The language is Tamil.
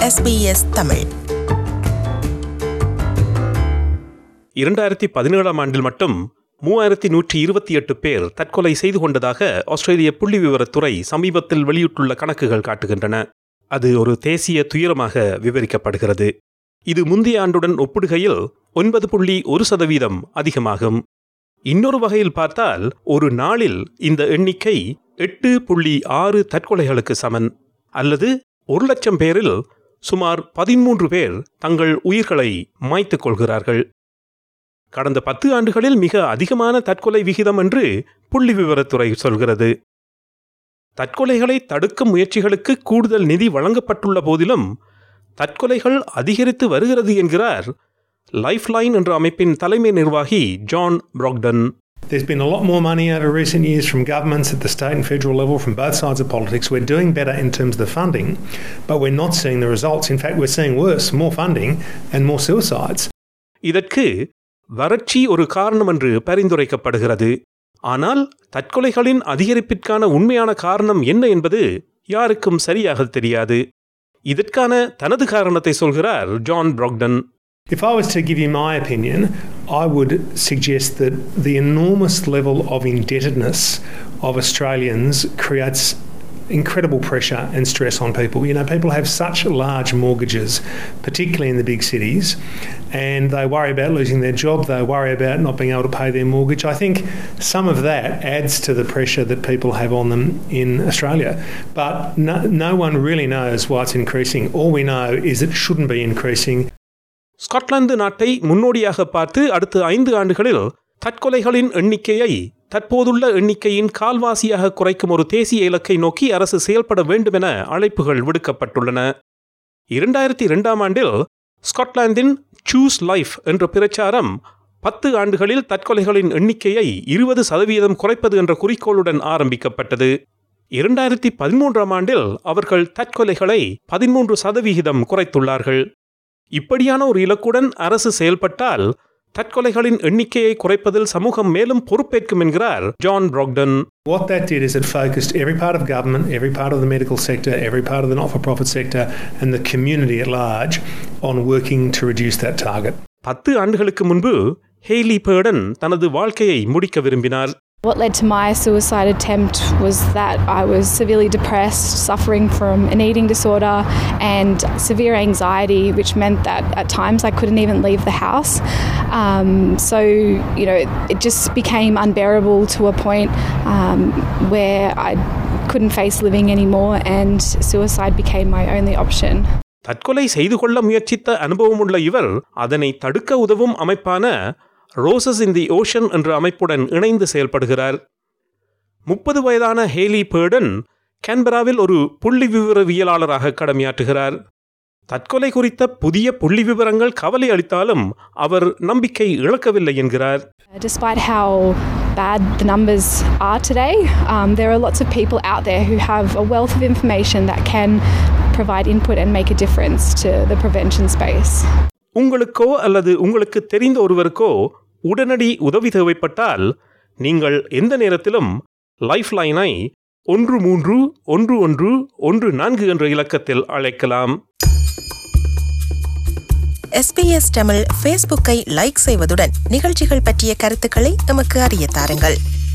SBS தமிழ் இரண்டாயிரத்தி பதினேழாம் ஆண்டில் மட்டும் மூவாயிரத்தி நூற்றி இருபத்தி எட்டு பேர் தற்கொலை செய்து கொண்டதாக ஆஸ்திரேலிய புள்ளி விவரத்துறை சமீபத்தில் வெளியிட்டுள்ள கணக்குகள் காட்டுகின்றன அது ஒரு தேசிய துயரமாக விவரிக்கப்படுகிறது இது முந்தைய ஆண்டுடன் ஒப்பிடுகையில் ஒன்பது புள்ளி ஒரு சதவீதம் அதிகமாகும் இன்னொரு வகையில் பார்த்தால் ஒரு நாளில் இந்த எண்ணிக்கை எட்டு புள்ளி ஆறு தற்கொலைகளுக்கு சமன் அல்லது ஒரு லட்சம் பேரில் சுமார் பதிமூன்று பேர் தங்கள் உயிர்களை மாய்த்துக் கொள்கிறார்கள் கடந்த பத்து ஆண்டுகளில் மிக அதிகமான தற்கொலை விகிதம் என்று புள்ளி விவரத்துறை சொல்கிறது தற்கொலைகளை தடுக்கும் முயற்சிகளுக்கு கூடுதல் நிதி வழங்கப்பட்டுள்ள போதிலும் தற்கொலைகள் அதிகரித்து வருகிறது என்கிறார் லைஃப்லைன் என்ற அமைப்பின் தலைமை நிர்வாகி John Brockton There's been a lot more money over recent years from governments at the state and federal level, from both sides of politics. We're doing better in terms of the funding, but we're not seeing the results. In fact, we're seeing worse more funding and more suicides. இதற்கு வறட்சி ஒரு காரணம் என்று பரிந்துரைக்கப்படுகிறது ஆனால் தற்கொலைகளின் அதிகரிப்பிற்கான உண்மையான காரணம் என்ன என்பது யாருக்கும் சரியாக தெரியாது இதற்கான தனது காரணத்தை சொல்கிறார் John Brockton If I was to give you my opinion, I would suggest that the enormous level of indebtedness of Australians creates incredible pressure and stress on people. You know, people have such large mortgages, particularly in the big cities, and they worry about losing their job, they worry about not being able to pay their mortgage. I think some of that adds to the pressure that people have on them in Australia. But no, no one really knows why it's increasing. All we know is it shouldn't be increasing. Scotland நாட்டை முன்னோடியாக பார்த்து அடுத்த ஐந்து ஆண்டுகளில் தற்கொலைகளின் எண்ணிக்கையை தற்போதுள்ள எண்ணிக்கையின் கால்வாசியாக குறைக்கும் ஒரு தேசிய இலக்கை நோக்கி அரசு செயல்பட வேண்டும் என அழைப்புகள் விடுக்கப்பட்டுள்ளன இரண்டாயிரத்தி இரண்டாம் ஆண்டில் ஸ்காட்லாந்தின் சூஸ் லைஃப் என்ற பிரச்சாரம் பத்து ஆண்டுகளில் தற்கொலைகளின் எண்ணிக்கையை இருபது சதவீதம் குறைப்பது என்ற குறிக்கோளுடன் ஆரம்பிக்கப்பட்டது இரண்டாயிரத்தி பதிமூன்றாம் ஆண்டில் அவர்கள் தற்கொலைகளை பதிமூன்று சதவிகிதம் குறைத்துள்ளார்கள் இப்படியான ஒரு இலக்குடன் அரசு செயல்பட்டால் தற்கொலைகளின் எண்ணிக்கையை குறைப்பதில் சமூகம் மேலும் பொறுப்பேற்கும் என்கிறார் John Brockton What that did is it focused every part of government, every part of the medical sector, every part of the not for profit sector, and the community at large on working to reduce that target. பத்து ஆண்டுகளுக்கு முன்பு ஹெய்லி பேர்டன் தனது வாழ்க்கையை முடிக்க விரும்பினார் What led to my suicide attempt was that I was severely depressed, suffering from an eating disorder and severe anxiety, which meant that at times I couldn't even leave the house. Um, so, you know, it just became unbearable to a point um, where I couldn't face living anymore, and suicide became my only option. தற்கொலை செய்து கொள்ள முயற்சித்த அனுபவமுள்ள இவர் அதனை தடுக்க உதவும் அமைப்பான ரோசஸ் இன் தி ஓஷன் என்ற அமைப்புடன் இணைந்து செயல்படுகிறார் முப்பது வயதான ஹேலி பேர்டன் கேன்பராவில் ஒரு புள்ளி விவரவியலாளராக கடமையாற்றுகிறார் தற்கொலை குறித்த புதிய புள்ளி விவரங்கள் கவலை அளித்தாலும் அவர் நம்பிக்கை இழக்கவில்லை என்கிறார் Despite how bad the numbers are today, um, there are lots of people out there who have a wealth of information that can provide input and make a difference to the prevention space. உங்களுக்கோ அல்லது உங்களுக்கு தெரிந்த ஒருவருக்கோ உடனடி உதவி தேவைப்பட்டால் நீங்கள் எந்த நேரத்திலும் லைஃப் லைனை ஒன்று மூன்று ஒன்று ஒன்று ஒன்று நான்கு என்ற இலக்கத்தில் அழைக்கலாம் எஸ்பிஎஸ் தமிழ் ஃபேஸ்புக்கை லைக் செய்வதுடன் நிகழ்ச்சிகள் பற்றிய கருத்துக்களை எமக்கு அறிய தாருங்கள்